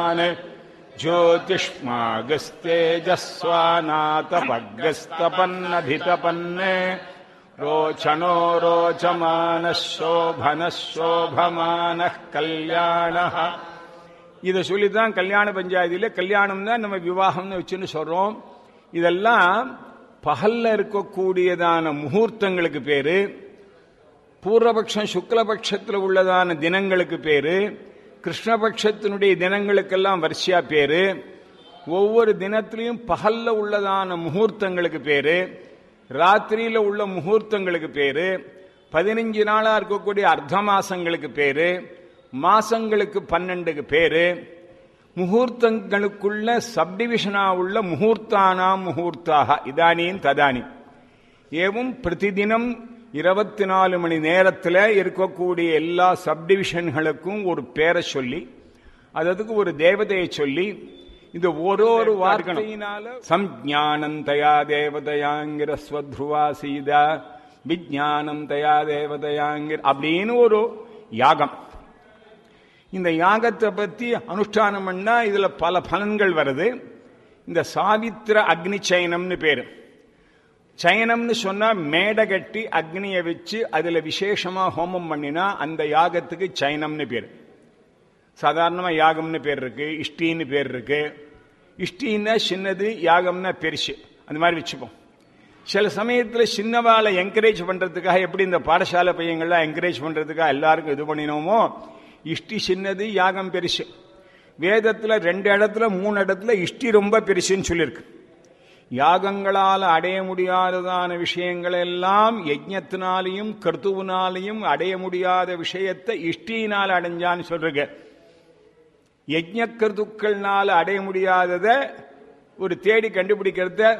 ज्योतिष्मागस्तेजस्वानातपग्गस्तपन्नभितपन्ने रोचनो रोचमानः शोभनः शोभमानः कल्याणः இதை சொல்லித்தான் கல்யாண பஞ்சாயத்தில கல்யாணம் தான் நம்ம விவாகம்னு வச்சுன்னு சொல்றோம் இதெல்லாம் பகல்ல இருக்கக்கூடியதான முகூர்த்தங்களுக்கு பேரு பூர்வபக்ஷம் சுக்லபக்ஷத்தில் உள்ளதான தினங்களுக்கு பேரு கிருஷ்ணபக்ஷத்தினுடைய தினங்களுக்கெல்லாம் வரிசையா பேரு ஒவ்வொரு தினத்திலையும் பகல்ல உள்ளதான முகூர்த்தங்களுக்கு பேரு ராத்திரியில உள்ள முகூர்த்தங்களுக்கு பேரு பதினஞ்சு நாளா இருக்கக்கூடிய அர்த்த மாசங்களுக்கு பேரு மாசங்களுக்கு பன்னெண்டுக்கு பேரு முகூர்த்தங்களுக்குள்ள சப்டிவிஷனா உள்ள முகூர்த்தானாம் முகூர்த்தாக இதானியும் ததானி ஏவும் பிரதிதினம் இருபத்தி நாலு மணி நேரத்தில் இருக்கக்கூடிய எல்லா சப்டிவிஷன்களுக்கும் ஒரு பேரை சொல்லி அதுக்கு ஒரு தேவதையை சொல்லி இந்த ஒரு ஒரு வார்த்தையினால சம்ஞானம் தயா தேவதையாங்கிற ஸ்வத்ருவா சீதா விஜானம் தயா தேவதையாங்கிற அப்படின்னு ஒரு யாகம் இந்த யாகத்தை பத்தி அனுஷ்டானம் பண்ணா இதுல பல பலன்கள் வருது இந்த சாவித்திர அக்னி சயனம்னு பேரு சயனம்னு சொன்னா மேடை கட்டி அக்னியை வச்சு அதுல விசேஷமா ஹோமம் பண்ணினா அந்த யாகத்துக்கு சயனம்னு பேரு சாதாரணமா யாகம்னு பேர் இருக்கு இஷ்டின்னு பேர் இருக்கு இஷ்டின்னா சின்னது யாகம்னா பெருசு அந்த மாதிரி வச்சுப்போம் சில சமயத்துல சின்னவாளை என்கரேஜ் பண்றதுக்காக எப்படி இந்த பாடசாலை பையங்கள்லாம் என்கரேஜ் பண்றதுக்காக எல்லாருக்கும் இது பண்ணினோமோ இஷ்டி சின்னது யாகம் பெருசு வேதத்துல ரெண்டு இடத்துல மூணு இடத்துல இஷ்டி ரொம்ப பெருசுன்னு சொல்லியிருக்கு யாகங்களால் அடைய முடியாததான விஷயங்கள் எல்லாம் யஜ்ஞத்தினாலையும் கர்த்துவினாலையும் அடைய முடியாத விஷயத்தை இஷ்டியினால் அடைஞ்சான்னு சொல்றீங்க யஜ்ஞ கருத்துக்கள்னால அடைய முடியாதத ஒரு தேடி கண்டுபிடிக்கிறத